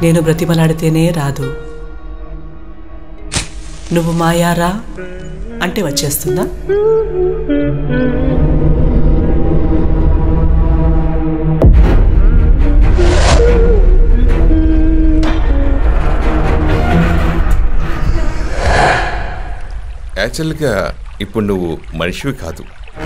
నేను బ్రతిమలాడితేనే రాదు నువ్వు మాయారా అంటే వచ్చేస్తుందా యాక్చువల్గా ఇప్పుడు నువ్వు మనిషివి కాదు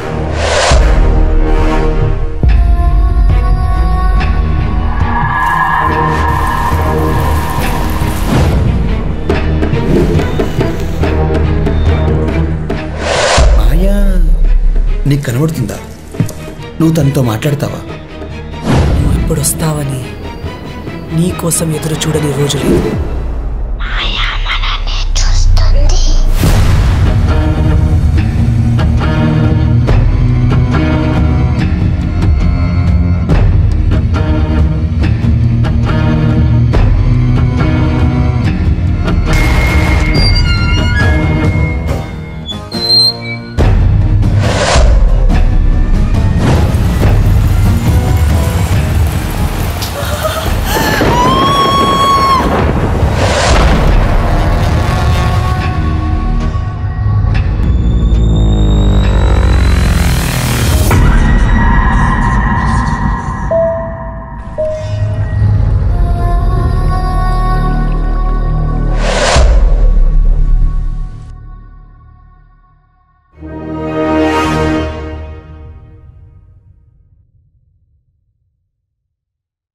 మాయా నీకు కనబడుతుందా నువ్వు తనతో మాట్లాడతావా నువ్వు ఎప్పుడు వస్తావని నీ కోసం ఎదురు చూడని రోజు లేదు